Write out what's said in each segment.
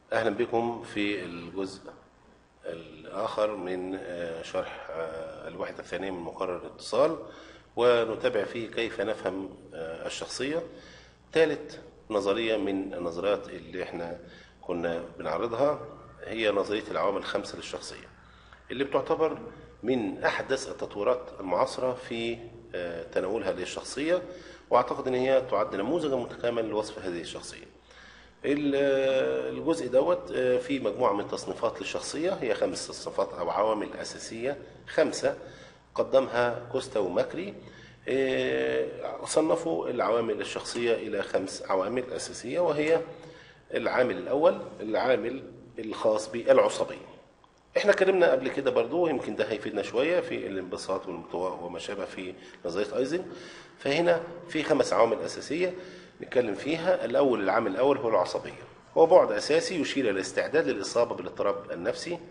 أهلا بكم في الجزء الآخر من آه، شرح آه، الوحدة الثانية من مقرر الاتصال ونتابع فيه كيف نفهم آه، الشخصية ثالث نظرية من النظريات اللي احنا كنا بنعرضها هي نظرية العوامل الخمسة للشخصية اللي بتعتبر من أحدث التطورات المعاصرة في آه، تناولها للشخصية وأعتقد أن هي تعد نموذجا متكامل لوصف هذه الشخصية ال- الجزء دوت آه، في مجموعة من تصنيفات للشخصية هي خمس تصنيفات أو عوامل أساسية خمسة قدمها كوستا وماكري آه، صنفوا العوامل الشخصية إلى خمس عوامل أساسية وهي العامل الأول العامل الخاص بالعصبية احنا اتكلمنا قبل كده برضو يمكن ده هيفيدنا شويه في الانبساط والانطواء وما شابه في نظريه ايزن فهنا في خمس عوامل اساسيه نتكلم فيها الاول العامل الاول هو العصبيه هو بعد اساسي يشير الى الاستعداد للاصابه بالاضطراب النفسي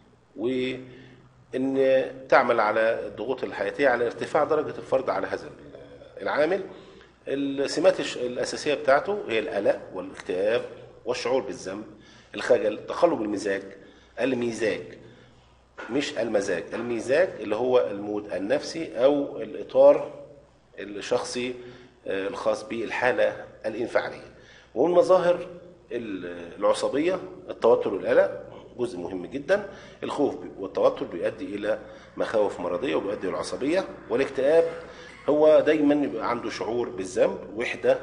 وان تعمل على الضغوط الحياتيه على ارتفاع درجه الفرد على هذا العامل السمات الش- الاساسيه بتاعته هي القلق والاكتئاب والشعور بالذنب الخجل تقلب المزاج الميزاج مش المزاج الميزاج اللي هو المود النفسي او الاطار الشخصي آه، الخاص بالحاله الانفعاليه ومن مظاهر ال- العصبيه التوتر والقلق جزء مهم جدا الخوف والتوتر بيؤدي الى مخاوف مرضيه وبيؤدي الى العصبيه والاكتئاب هو دايما يبقى عنده شعور بالذنب وحده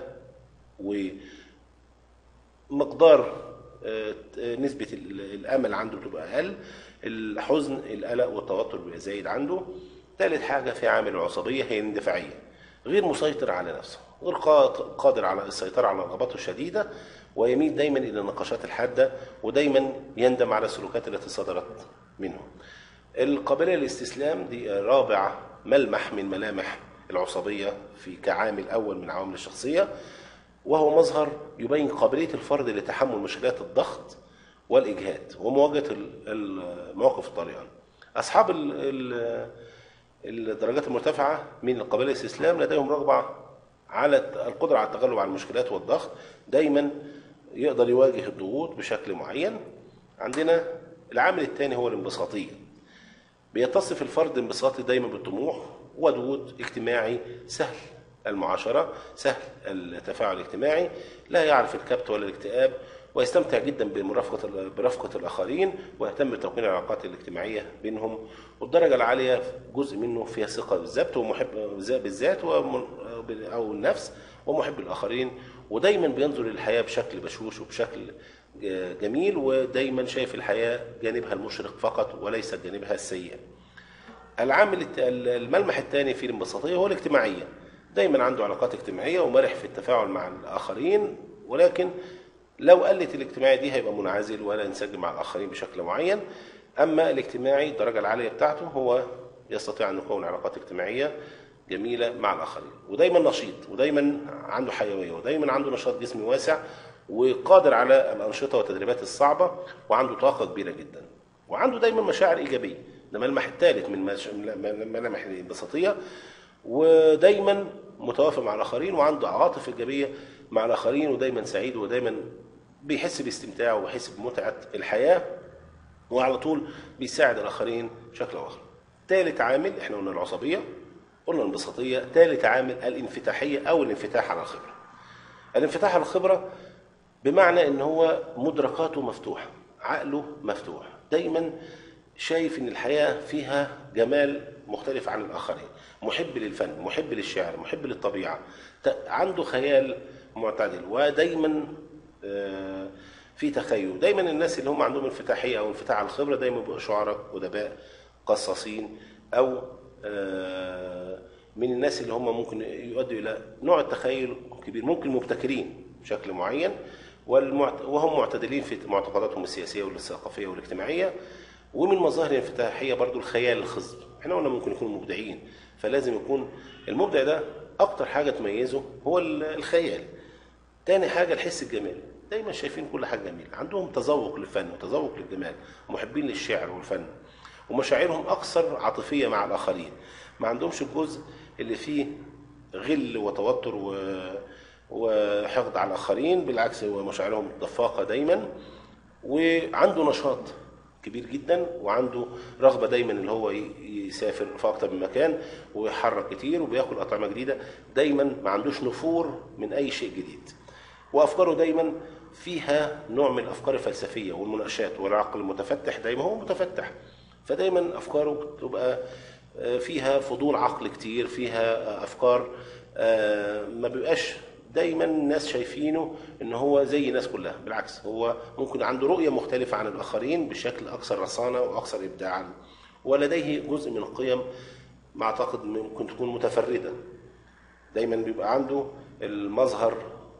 ومقدار آه، نسبة ال- الأمل عنده بتبقى أقل الحزن القلق والتوتر بيبقى زايد عنده ثالث حاجة في عامل العصبية هي الاندفاعية غير مسيطر على نفسه غير قا- قادر على السيطرة على رغباته الشديدة ويميل دايما إلى النقاشات الحادة ودايما يندم على السلوكات التي صدرت منه القابلية للاستسلام دي رابع ملمح من ملامح العصبية في كعامل أول من عوامل الشخصية وهو مظهر يبين قابلية الفرد لتحمل مشكلات الضغط والإجهاد ومواجهة ال- المواقف الطارئة أصحاب ال- ال- الدرجات المرتفعة من القابلية للاستسلام لديهم رغبة على الت- القدرة على التغلب على المشكلات والضغط دايما يقدر يواجه الضغوط بشكل معين عندنا العامل الثاني هو الانبساطية بيتصف الفرد انبساطي دايما بالطموح ودود اجتماعي سهل المعاشرة سهل التفاعل الاجتماعي لا يعرف الكبت ولا الاكتئاب ويستمتع جدا بمرافقة برفقة الآخرين ويهتم بتكوين العلاقات الاجتماعية بينهم والدرجة العالية جزء منه فيها ثقة بالذات ومحب بالذات ومن- أو النفس ومحب الآخرين ودايما بينظر للحياة بشكل بشوش وبشكل جميل ودايما شايف الحياة جانبها المشرق فقط وليس جانبها السيء العامل الت- الملمح الثاني في الانبساطية هو الاجتماعية دايما عنده علاقات اجتماعية ومرح في التفاعل مع الآخرين ولكن لو قلت الاجتماعية دي هيبقى منعزل ولا ينسجم مع الآخرين بشكل معين أما الاجتماعي الدرجة العالية بتاعته هو يستطيع أن يكون علاقات اجتماعية جميلة مع الآخرين ودايما نشيط ودايما عنده حيوية ودايما عنده نشاط جسمي واسع وقادر على الأنشطة والتدريبات الصعبة وعنده طاقة كبيرة جدا وعنده دايما مشاعر إيجابية ده ملمح الثالث من مش- من ملامح الانبساطية ودايما متوافق مع الآخرين وعنده عواطف إيجابية مع الآخرين ودايما سعيد ودايما بيحس باستمتاع وبيحس بمتعة الحياة وعلى طول بيساعد الآخرين بشكل أو آخر ثالث عامل احنا قلنا العصبية قلنا الانبساطية ثالث عامل الانفتاحية أو الانفتاح على الخبرة الانفتاح على الخبرة بمعنى ان هو مدركاته مفتوحة عقله مفتوح دايما شايف ان الحياة فيها جمال مختلف عن الآخرين محب للفن محب للشعر محب للطبيعة ت- عنده خيال معتدل ودايما آه، في تخيل دايما الناس اللي هم عندهم انفتاحية أو انفتاح على الخبرة دايما بيبقوا شعراء أدباء قصاصين أو آه، من الناس اللي هم ممكن يؤدوا إلى نوع التخيل كبير ممكن مبتكرين بشكل معين والمعت... وهم معتدلين في معتقداتهم السياسية والثقافية والاجتماعية ومن مظاهر الانفتاحية برضو الخيال الخصب احنا قلنا ممكن يكونوا مبدعين فلازم يكون المبدع ده أكتر حاجة تميزه هو ال- الخيال تاني حاجة الحس الجمالي دايما شايفين كل حاجة جميلة عندهم تذوق للفن وتذوق للجمال محبين للشعر والفن ومشاعرهم أكثر عاطفية مع الآخرين ما عندهمش الجزء اللي فيه غل وتوتر و... وحقد على الآخرين بالعكس هو مشاعرهم دفاقة دايما وعنده نشاط كبير جدا وعنده رغبه دايما اللي هو يسافر في اكتر من مكان ويحرك كتير وبياكل اطعمه جديده دايما ما عندوش نفور من اي شيء جديد وافكاره دايما فيها نوع من الافكار الفلسفيه والمناقشات والعقل المتفتح دايما هو متفتح فدايما افكاره بتبقى فيها فضول عقل كتير فيها افكار ما بيبقاش دايما الناس شايفينه ان هو زي الناس كلها بالعكس هو ممكن عنده رؤيه مختلفه عن الاخرين بشكل اكثر رصانه واكثر ابداعا ولديه جزء من القيم ما اعتقد ممكن تكون متفرده دايما بيبقى عنده المظهر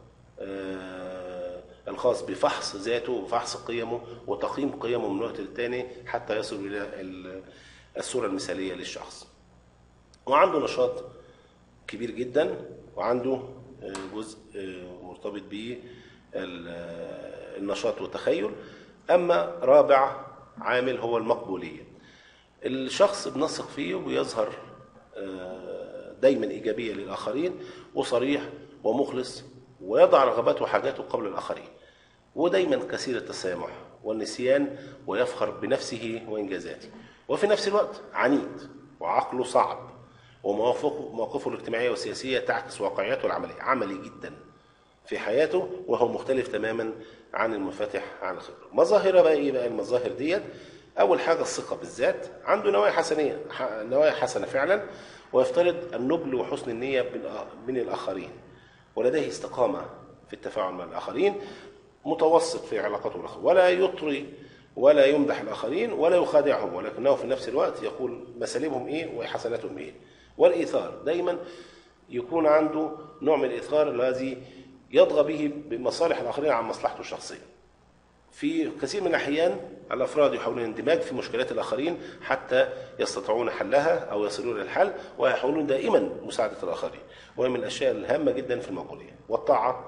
الخاص بفحص ذاته وفحص قيمه وتقييم قيمه من وقت للتاني حتى يصل الى الصوره المثاليه للشخص وعنده نشاط كبير جدا وعنده جزء مرتبط به النشاط والتخيل اما رابع عامل هو المقبوليه الشخص بنثق فيه وبيظهر دايما ايجابيه للاخرين وصريح ومخلص ويضع رغباته وحاجاته قبل الاخرين ودايما كثير التسامح والنسيان ويفخر بنفسه وانجازاته وفي نفس الوقت عنيد وعقله صعب ومواقفه الاجتماعية والسياسية تعكس واقعياته العملية عملي جدا في حياته وهو مختلف تماما عن المنفتح عن الخبرة مظاهر بقى ايه بقى المظاهر ديت اول حاجة الثقة بالذات عنده نوايا حسنية نوايا حسنة فعلا ويفترض النبل وحسن النية من الآخرين ولديه استقامة في التفاعل مع الآخرين متوسط في علاقته بالآخرين ولا يطري ولا يمدح الآخرين ولا يخادعهم ولكنه في نفس الوقت يقول مسالبهم إيه وحسناتهم إيه والإيثار دايما يكون عنده نوع من الإيثار الذي يطغى به بمصالح الآخرين عن مصلحته الشخصية في كثير من الأحيان الأفراد يحاولون الاندماج في مشكلات الآخرين حتى يستطيعون حلها أو يصلون للحل ويحاولون دائما مساعدة الآخرين وهي من الأشياء الهامة جدا في المقولية والطاعة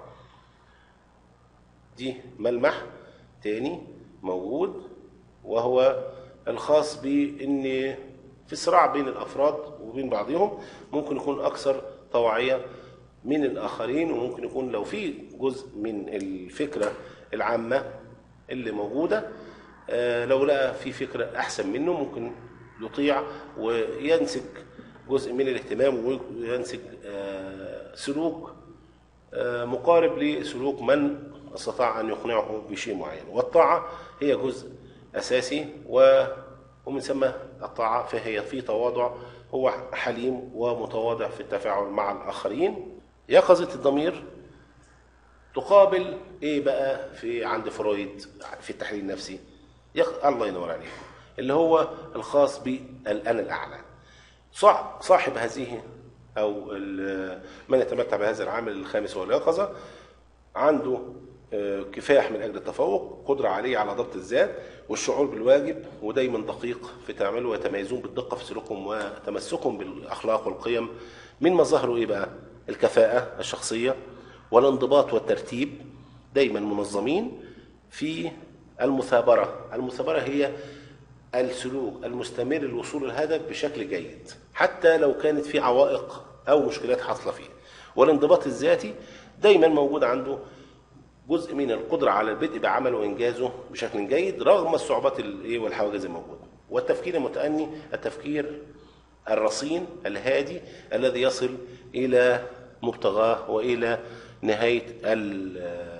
دي ملمح تاني موجود وهو الخاص بأن في صراع بين الافراد وبين بعضهم ممكن يكون اكثر طواعيه من الاخرين وممكن يكون لو في جزء من الفكره العامه اللي موجوده لو لقى في فكره احسن منه ممكن يطيع وينسج جزء من الاهتمام وينسج سلوك مقارب لسلوك من استطاع ان يقنعه بشيء معين والطاعه هي جزء اساسي و ومن ثم الطاعة فهي في تواضع هو حليم ومتواضع في التفاعل مع الآخرين يقظة الضمير تقابل ايه بقى في عند فرويد في التحليل النفسي يق... الله ينور عليك اللي هو الخاص بالانا الاعلى صاحب هذه او من يتمتع بهذا العامل الخامس وهو اليقظه عنده كفاح من اجل التفوق قدره عليه على ضبط الذات والشعور بالواجب ودايما دقيق في تعامله ويتميزون بالدقه في سلوكهم وتمسكهم بالاخلاق والقيم من مظاهره ايه بقى الكفاءه الشخصيه والانضباط والترتيب دايما منظمين في المثابره المثابره هي السلوك المستمر للوصول للهدف بشكل جيد حتى لو كانت في عوائق او مشكلات حاصله فيه والانضباط الذاتي دايما موجود عنده جزء من القدرة على البدء بعمله وإنجازه بشكل جيد رغم الصعوبات الإيه والحواجز الموجودة والتفكير المتأني التفكير الرصين الهادي الذي يصل إلى مبتغاه وإلى نهاية ال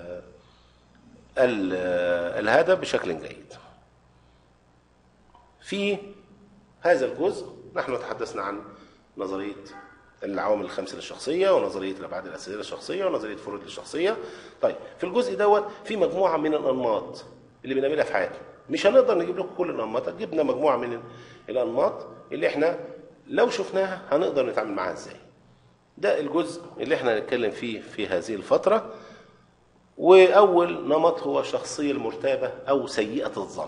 ال الهدف بشكل جيد في هذا الجزء نحن تحدثنا عن نظرية العوامل الخمسه للشخصيه ونظريه الابعاد الاساسيه للشخصيه ونظريه فرويد للشخصيه طيب في الجزء دوت في مجموعه من الانماط اللي بنعملها في حياتنا مش هنقدر نجيب لكم كل الانماط جبنا مجموعه من الانماط اللي احنا لو شفناها هنقدر نتعامل معاها ازاي ده الجزء اللي احنا هنتكلم فيه في هذه الفتره واول نمط هو الشخصيه المرتابه او سيئه الظن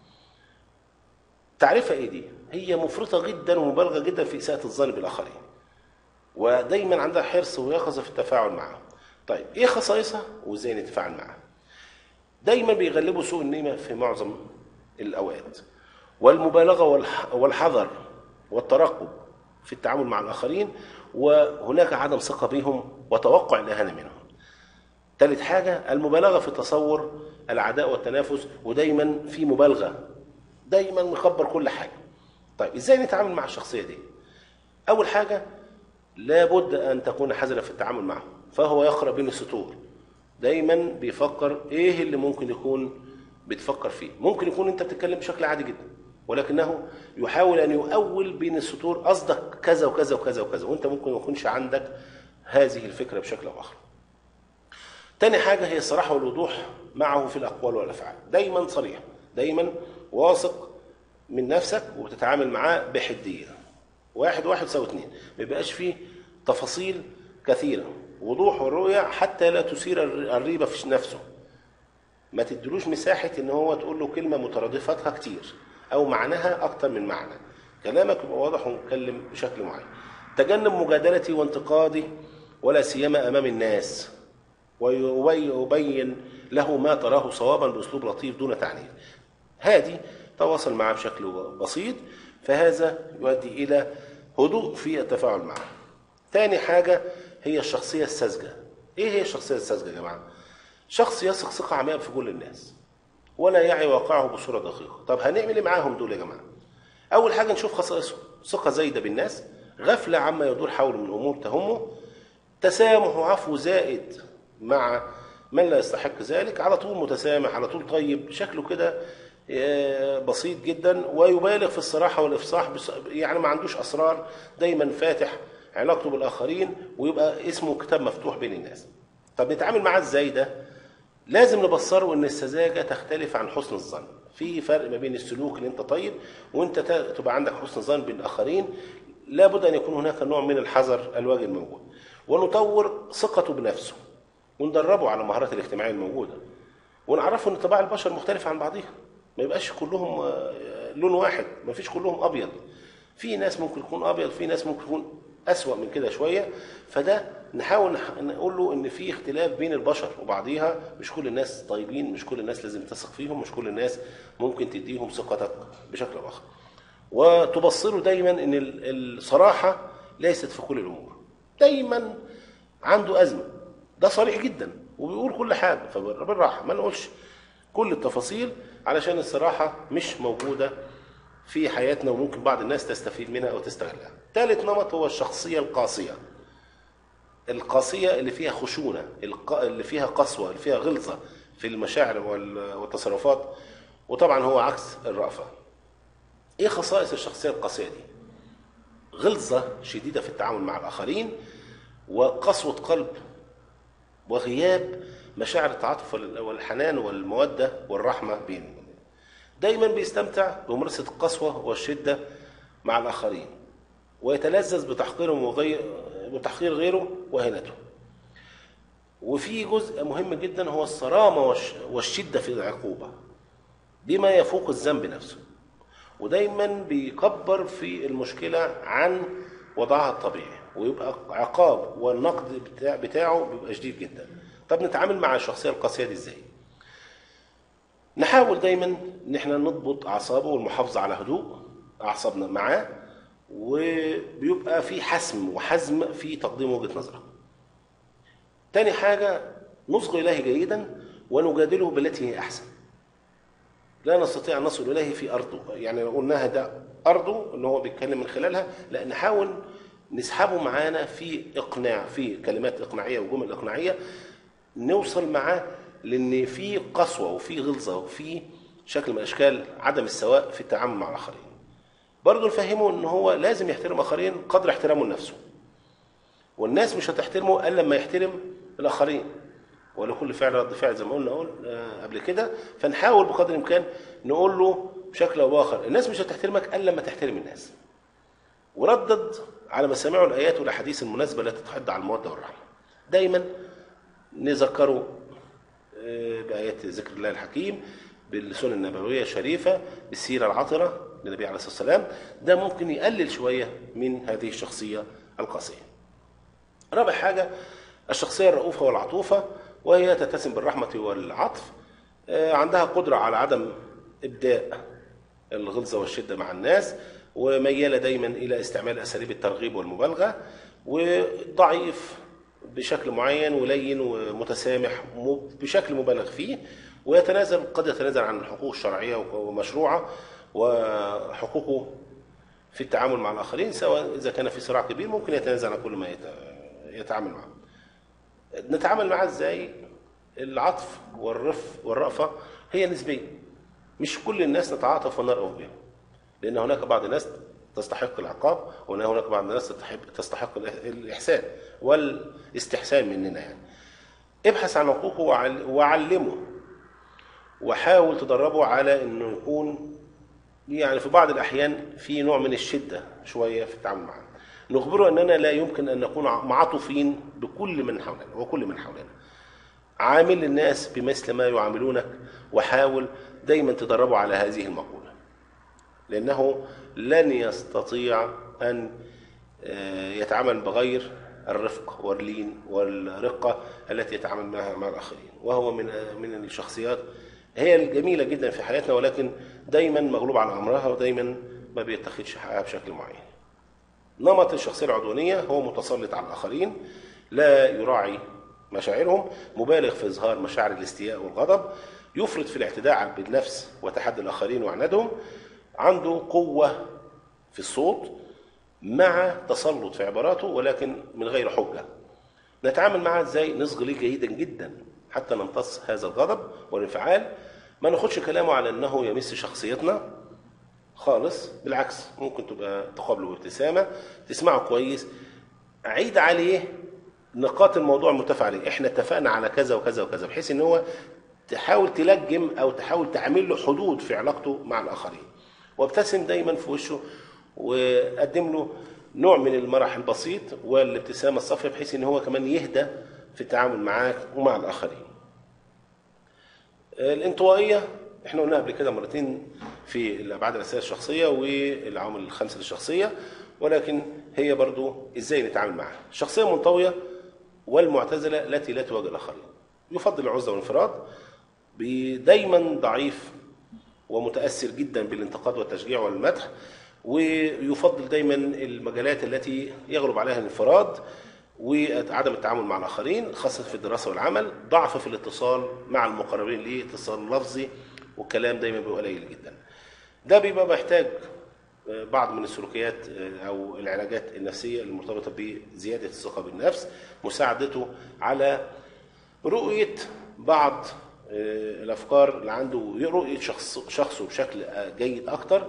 تعريفها ايه دي هي مفرطه جدا ومبالغه جدا في اساءه الظن بالاخرين ودايما عندها حرص ويقظه في التفاعل معها طيب ايه خصائصها وازاي نتفاعل معها دايما بيغلبوا سوء النيمه في معظم الاوقات والمبالغه والحذر والترقب في التعامل مع الاخرين وهناك عدم ثقه بهم وتوقع الاهانه منهم ثالث حاجه المبالغه في تصور العداء والتنافس ودايما في مبالغه دايما مكبر كل حاجه طيب ازاي نتعامل مع الشخصيه دي اول حاجه لابد ان تكون حذرا في التعامل معه فهو يقرا بين السطور دايما بيفكر ايه اللي ممكن يكون بتفكر فيه ممكن يكون انت بتتكلم بشكل عادي جدا ولكنه يحاول ان يؤول بين السطور قصدك كذا وكذا وكذا وكذا وانت ممكن ما يكونش عندك هذه الفكره بشكل او اخر تاني حاجة هي الصراحة والوضوح معه في الأقوال والأفعال دايما صريح دايما واثق من نفسك وبتتعامل معاه بحدية واحد واحد يساوي اتنين ما يبقاش فيه تفاصيل كثيرة وضوح والرؤية حتى لا تثير الريبة في نفسه ما تدلوش مساحة ان هو تقول له كلمة مترادفتها كتير او معناها اكتر من معنى كلامك يبقى واضح ومتكلم بشكل معين تجنب مجادلتي وانتقادي ولا سيما امام الناس ويبين له ما تراه صوابا باسلوب لطيف دون تعنيف هذه تواصل معه بشكل بسيط فهذا يؤدي الى هدوء في التفاعل معه ثاني حاجه هي الشخصيه الساذجه ايه هي الشخصيه الساذجه يا جماعه شخص يثق ثقه عمياء في كل الناس ولا يعي واقعه بصوره دقيقه طب هنعمل ايه معاهم دول يا جماعه اول حاجه نشوف خصائصهم ثقه زايده بالناس غفله عما يدور حوله من امور تهمه تسامح وعفو زائد مع من لا يستحق ذلك على طول متسامح على طول طيب شكله كده آه، بسيط جدا ويبالغ في الصراحه والافصاح بس- يعني ما عندوش اسرار دايما فاتح علاقته بالاخرين ويبقى اسمه كتاب مفتوح بين الناس طب نتعامل معاه ازاي ده لازم نبصره ان السذاجه تختلف عن حسن الظن في فرق ما بين السلوك اللي انت طيب وانت ت- تبقى عندك حسن ظن بالاخرين لابد ان يكون هناك نوع من الحذر الواجب موجود ونطور ثقته بنفسه وندربه على المهارات الاجتماعيه الموجوده ونعرفه ان طباع البشر مختلفه عن بعضها ما يبقاش كلهم آه، لون واحد ما فيش كلهم ابيض في ناس ممكن يكون ابيض في ناس ممكن يكون اسوا من كده شويه فده نحاول نح- نقول له ان في اختلاف بين البشر وبعضيها مش كل الناس طيبين مش كل الناس لازم تثق فيهم مش كل الناس ممكن تديهم ثقتك بشكل او اخر وتبصره دايما ان ال- الصراحه ليست في كل الامور دايما عنده ازمه ده صريح جدا وبيقول كل حاجه فبالراحه ما نقولش كل التفاصيل علشان الصراحه مش موجوده في حياتنا وممكن بعض الناس تستفيد منها او تستغلها. ثالث نمط هو الشخصيه القاسيه. القاسيه اللي فيها خشونه، الق- اللي فيها قسوه، اللي فيها غلظه في المشاعر وال- والتصرفات وطبعا هو عكس الرأفه. ايه خصائص الشخصيه القاسيه دي؟ غلظه شديده في التعامل مع الاخرين وقسوه قلب وغياب مشاعر التعاطف وال- والحنان والموده والرحمه بينهم. دايما بيستمتع بممارسه القسوه والشده مع الاخرين ويتلذذ بتحقيرهم وغي... وتحقير غيره وإهانته. وفي جزء مهم جدا هو الصرامه والش... والشده في العقوبه بما يفوق الذنب نفسه. ودايما بيكبر في المشكله عن وضعها الطبيعي ويبقى عقاب والنقد بتاع بتاعه بيبقى شديد جدا. طب نتعامل مع الشخصيه القاسيه دي ازاي؟ نحاول دايما ان احنا نضبط اعصابه والمحافظه على هدوء اعصابنا معاه وبيبقى في حسم وحزم في تقديم وجهه نظره. تاني حاجه نصغي اليه جيدا ونجادله بالتي هي احسن. لا نستطيع ان نصل اليه في ارضه، يعني لو قلناها ده ارضه اللي هو بيتكلم من خلالها، لا نحاول نسحبه معانا في اقناع في كلمات اقناعيه وجمل اقناعيه نوصل معاه لان في قسوه وفي غلظه وفي شكل من اشكال عدم السواء في التعامل مع الاخرين. برضه نفهمه ان هو لازم يحترم اخرين قدر احترامه لنفسه. والناس مش هتحترمه الا لما يحترم الاخرين. ولكل فعل رد فعل زي ما قلنا قول آه، قبل كده فنحاول بقدر الامكان نقول له بشكل او باخر الناس مش هتحترمك الا لما تحترم الناس. وردد على مسامعه الايات والاحاديث المناسبه التي تحض على الموده والرحمه. دايما نذكره آه، بآيات ذكر الله الحكيم بالسنن النبوية الشريفة بالسيرة العطرة للنبي عليه الصلاة والسلام ده ممكن يقلل شوية من هذه الشخصية القاسية رابع حاجة الشخصية الرؤوفة والعطوفة وهي تتسم بالرحمة والعطف آه، عندها قدرة على عدم إبداء الغلظة والشدة مع الناس وميالة دايما إلى استعمال أساليب الترغيب والمبالغة وضعيف بشكل معين ولين ومتسامح م- بشكل مبالغ فيه ويتنازل قد يتنازل عن الحقوق الشرعية ومشروعة وحقوقه في التعامل مع الآخرين سواء إذا كان في صراع كبير ممكن يتنازل عن كل ما يتعامل معه نتعامل معاه ازاي العطف والرف والرأفة هي نسبية مش كل الناس نتعاطف ونرأف بهم لأن هناك بعض الناس تستحق العقاب وهناك بعض الناس تستحق الإحسان والاستحسان مننا يعني ابحث عن حقوقه وعلمه وحاول تدربه على انه يكون يعني في بعض الاحيان في نوع من الشده شويه في التعامل معه نخبره اننا لا يمكن ان نكون معطوفين بكل من حولنا وكل من حولنا عامل الناس بمثل ما يعاملونك وحاول دايما تدربه على هذه المقوله لانه لن يستطيع ان آه، يتعامل بغير الرفق واللين والرقه التي يتعامل معها مع الاخرين وهو من من الشخصيات هي الجميلة جدا في حياتنا ولكن دايما مغلوب على أمرها ودايما ما بيتخذش حقها بشكل معين نمط الشخصية العدوانية هو متسلط على الآخرين لا يراعي مشاعرهم مبالغ في إظهار مشاعر الاستياء والغضب يفرط في الاعتداء بالنفس وتحدي الآخرين وعنادهم عنده قوة في الصوت مع تسلط في عباراته ولكن من غير حجة نتعامل معها ازاي نصغي ليه جيدا جدا حتى نمتص هذا الغضب والانفعال ما ناخدش كلامه على انه يمس شخصيتنا خالص بالعكس ممكن تبقى تقابله بابتسامه تسمعه كويس عيد عليه نقاط الموضوع المتفق عليه احنا اتفقنا على كذا وكذا وكذا بحيث ان هو تحاول تلجم او تحاول تعمل له حدود في علاقته مع الاخرين وابتسم دايما في وشه وقدم له نوع من المرح البسيط والابتسامه الصافيه بحيث ان هو كمان يهدى في التعامل معاك ومع الاخرين الانطوائيه احنا قلنا قبل كده مرتين في الابعاد الاساسيه الشخصيه والعوامل الخمسه للشخصيه ولكن هي برضو ازاي نتعامل معها الشخصيه المنطويه والمعتزله التي لا تواجه الاخرين يفضل العزله والانفراد دايما ضعيف ومتاثر جدا بالانتقاد والتشجيع والمدح ويفضل دايما المجالات التي يغلب عليها الانفراد وعدم التعامل مع الآخرين خاصة في الدراسة والعمل ضعف في الاتصال مع المقربين ليه اتصال لفظي والكلام دايما بيبقى قليل جدا ده بيبقى محتاج آه، بعض من السلوكيات آه، أو العلاجات النفسية المرتبطة بزيادة الثقة بالنفس مساعدته على رؤية بعض آه، الأفكار اللي عنده رؤية شخص شخصه بشكل جيد أكتر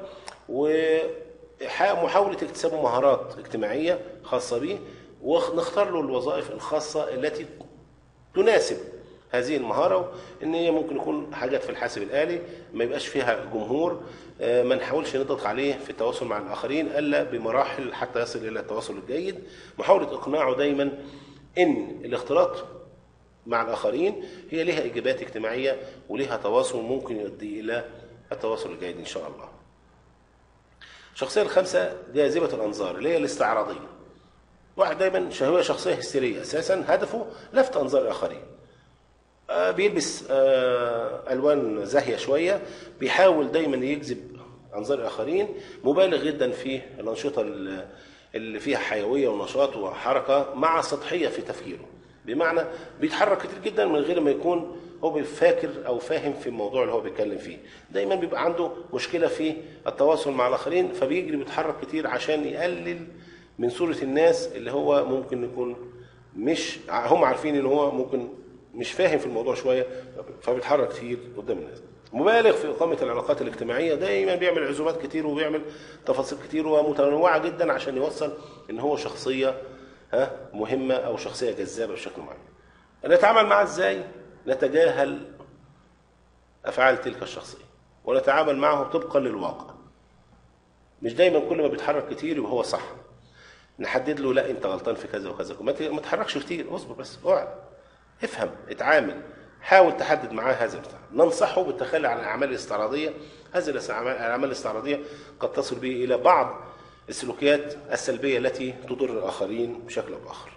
ومحاولة اكتساب مهارات اجتماعية خاصة به ونختار له الوظائف الخاصة التي تناسب هذه المهارة ان هي ممكن يكون حاجات في الحاسب الآلي ما يبقاش فيها جمهور آه، ما نحاولش نضغط عليه في التواصل مع الآخرين إلا بمراحل حتى يصل إلى التواصل الجيد محاولة إقناعه دايما ان الاختلاط مع الآخرين هي لها إجابات اجتماعية ولها تواصل ممكن يؤدي إلى التواصل الجيد إن شاء الله الشخصية الخامسة جاذبة الأنظار اللي هي الاستعراضية واحد دايما هو شخصية هستيرية أساسا هدفه لفت أنظار الآخرين آه، بيلبس آه، ألوان زاهية شوية بيحاول دايما يجذب أنظار الآخرين مبالغ جدا في الأنشطة اللي فيها حيوية ونشاط وحركة مع سطحية في تفكيره بمعنى بيتحرك كتير جدا من غير ما يكون هو بيفاكر او فاهم في الموضوع اللي هو بيتكلم فيه دايما بيبقى عنده مشكله في التواصل مع الاخرين فبيجري بيتحرك كتير عشان يقلل من صورة الناس اللي هو ممكن يكون مش هم عارفين ان هو ممكن مش فاهم في الموضوع شوية فبيتحرك كتير قدام الناس مبالغ في إقامة العلاقات الاجتماعية دايما بيعمل عزومات كتير وبيعمل تفاصيل كتير ومتنوعة جدا عشان يوصل ان هو شخصية ها مهمة او شخصية جذابة بشكل معين نتعامل معها ازاي نتجاهل افعال تلك الشخصية ونتعامل معه طبقا للواقع مش دايما كل ما بيتحرك كتير يبقى هو صح نحدد له لا انت غلطان في كذا وكذا ما تتحركش كتير اصبر بس اقعد افهم اتعامل حاول تحدد معاه هذا البتاع ننصحه بالتخلي عن الاعمال الاستعراضيه هذه الاعمال الاستعراضيه قد تصل به الى بعض السلوكيات السلبيه التي تضر الاخرين بشكل او باخر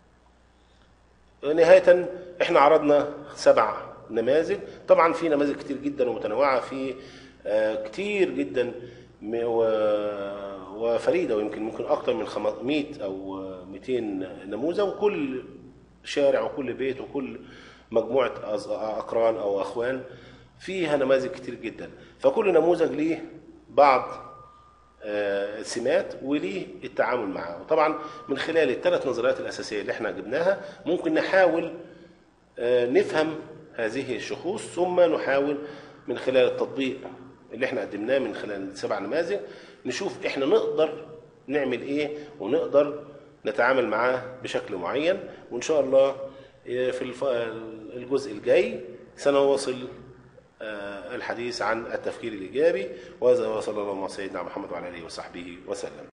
نهايه احنا عرضنا سبع نماذج طبعا في نماذج كتير جدا ومتنوعه في آه، كتير جدا وفريده ويمكن ممكن اكثر من 100 او 200 نموذج وكل شارع وكل بيت وكل مجموعه اقران او اخوان فيها نماذج كتير جدا فكل نموذج ليه بعض آه، سمات وليه التعامل معاه وطبعا من خلال الثلاث نظريات الأساسية اللي احنا جبناها ممكن نحاول آه، نفهم هذه الشخوص ثم نحاول من خلال التطبيق اللي احنا قدمناه من خلال السبع نماذج نشوف احنا نقدر نعمل ايه ونقدر نتعامل معاه بشكل معين وان شاء الله آه، في الف- الجزء الجاي سنواصل آه، الحديث عن التفكير الإيجابي وهذا وصلى الله على سيدنا محمد وعلى آله وصحبه وسلم